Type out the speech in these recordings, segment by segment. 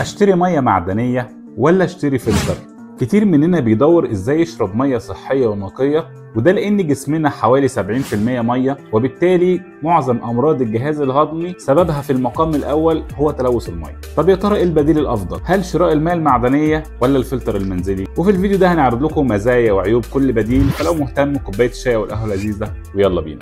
اشتري ميه معدنيه ولا اشتري فلتر كتير مننا بيدور ازاي يشرب ميه صحيه ونقيه وده لان جسمنا حوالي 70% ميه وبالتالي معظم امراض الجهاز الهضمي سببها في المقام الاول هو تلوث الميه طب يا ترى ايه البديل الافضل هل شراء المياه المعدنيه ولا الفلتر المنزلي وفي الفيديو ده هنعرض لكم مزايا وعيوب كل بديل فلو مهتم كوبايه الشاي والقهوه لذيذه ويلا بينا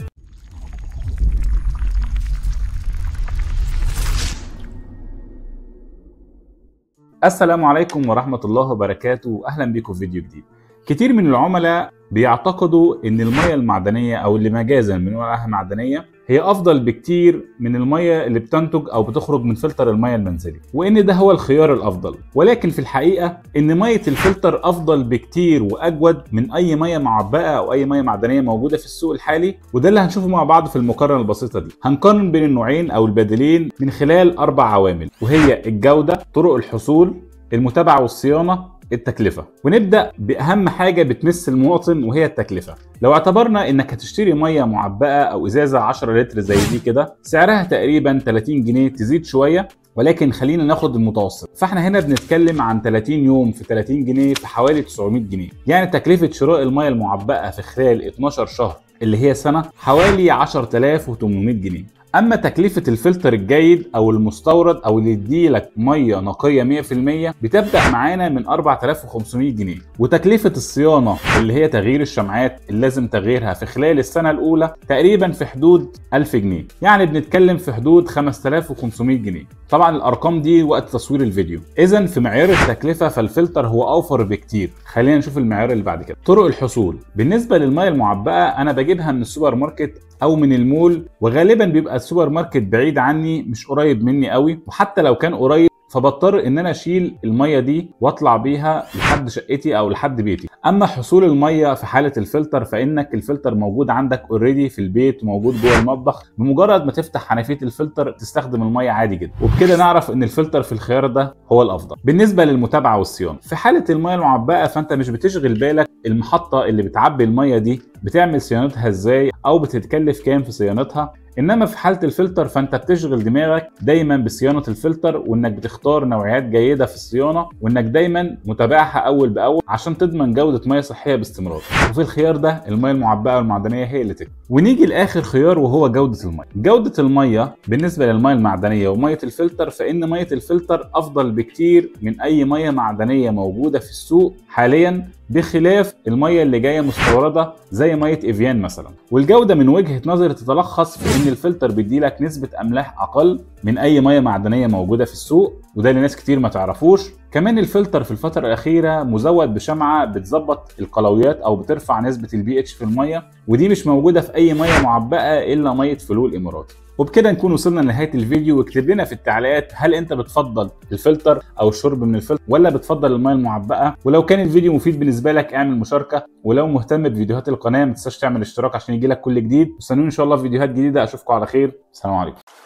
السلام عليكم ورحمة الله وبركاته أهلا بكم في فيديو جديد كتير من العملاء بيعتقدوا ان المية المعدنية او اللي مجازا بنقول عليها معدنية هي افضل بكتير من المية اللي بتنتج او بتخرج من فلتر المية المنزلي وان ده هو الخيار الافضل ولكن في الحقيقة ان مية الفلتر افضل بكتير واجود من اي مية معبأة او اي مية معدنية موجودة في السوق الحالي وده اللي هنشوفه مع بعض في المقارنة البسيطة دي هنقارن بين النوعين او البديلين من خلال اربع عوامل وهي الجودة طرق الحصول المتابعة والصيانة التكلفة ونبدأ بأهم حاجة بتمس المواطن وهي التكلفة لو اعتبرنا انك هتشتري مية معبأة او ازازة 10 لتر زي دي كده سعرها تقريبا 30 جنيه تزيد شوية ولكن خلينا ناخد المتوسط فاحنا هنا بنتكلم عن 30 يوم في 30 جنيه في حوالي 900 جنيه يعني تكلفة شراء المية المعبأة في خلال 12 شهر اللي هي سنة حوالي 10800 جنيه اما تكلفه الفلتر الجيد او المستورد او اللي يديلك ميه نقيه 100% بتبدا معانا من 4500 جنيه وتكلفه الصيانه اللي هي تغيير الشمعات اللي لازم تغييرها في خلال السنه الاولى تقريبا في حدود 1000 جنيه يعني بنتكلم في حدود 5500 جنيه طبعا الارقام دي وقت تصوير الفيديو اذا في معيار التكلفه فالفلتر هو اوفر بكتير خلينا نشوف المعيار اللي بعد كده طرق الحصول بالنسبه للميه المعبأه انا بجيبها من السوبر ماركت او من المول وغالبا بيبقى السوبر ماركت بعيد عني مش قريب مني قوي وحتى لو كان قريب فبضطر ان انا اشيل الميه دي واطلع بيها لحد شقتي او لحد بيتي اما حصول الميه في حاله الفلتر فانك الفلتر موجود عندك اوريدي في البيت وموجود جوه المطبخ بمجرد ما تفتح حنفيه الفلتر تستخدم الميه عادي جدا وبكده نعرف ان الفلتر في الخيار ده هو الافضل بالنسبه للمتابعه والصيانه في حاله الميه المعبأه فانت مش بتشغل بالك المحطه اللي بتعبي الميه دي بتعمل صيانتها ازاي او بتتكلف كام في صيانتها انما في حاله الفلتر فانت بتشغل دماغك دايما بصيانه الفلتر وانك بتختار نوعيات جيده في الصيانه وانك دايما متابعها اول باول عشان تضمن جوده ميه صحيه باستمرار وفي الخيار ده الميه المعبأه والمعدنيه هي اللي تكفي ونيجي لاخر خيار وهو جوده الميه جوده الميه بالنسبه للميه المعدنيه وميه الفلتر فان ميه الفلتر افضل بكتير من اي ميه معدنيه موجوده في السوق حاليا بخلاف الميه اللي جايه مستورده زي ميه ايفيان مثلا والجوده من وجهه نظري تتلخص في ان الفلتر بيديلك نسبه املاح اقل من اي ميه معدنيه موجوده في السوق وده اللي ناس كتير ما تعرفوش كمان الفلتر في الفترة الأخيرة مزود بشمعة بتظبط القلويات أو بترفع نسبة البي اتش في المية ودي مش موجودة في أي مية معبأة إلا مية فلول إماراتي وبكده نكون وصلنا لنهايه الفيديو واكتب لنا في التعليقات هل انت بتفضل الفلتر او الشرب من الفلتر ولا بتفضل الميه المعبأه ولو كان الفيديو مفيد بالنسبه لك اعمل مشاركه ولو مهتم بفيديوهات القناه ما تنساش تعمل اشتراك عشان يجيلك كل جديد واستنوني ان شاء الله في فيديوهات جديده اشوفكم على خير السلام عليكم